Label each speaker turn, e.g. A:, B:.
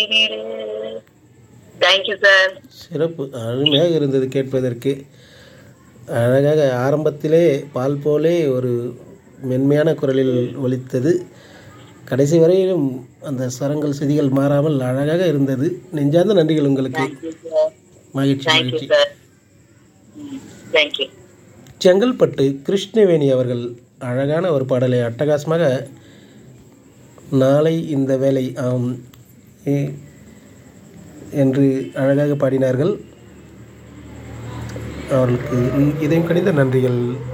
A: கைவிடு thank you sir
B: சிறப்பு அருமையாக இருந்தது கேட்பதற்கு அழகாக ஆரம்பத்திலே பால் போலே ஒரு மென்மையான குரலில் ஒலித்தது கடைசி வரையிலும் அந்த ஸ்வரங்கள் செதிகள் மாறாமல் அழகாக இருந்தது நெஞ்சார்ந்த நன்றிகள் உங்களுக்கு மகிழ்ச்சி
A: தேங்க்யூ
B: மகிழ்ச்சி
A: சார் தேங்க்யூ
B: செங்கல்பட்டு கிருஷ்ணவேணி அவர்கள் அழகான ஒரு பாடலை அட்டகாசமாக நாளை இந்த வேலை ஆம் எ- என்று அழகாக பாடினார்கள் அவர்களுக்கு இதயம் கணித நன்றிகள்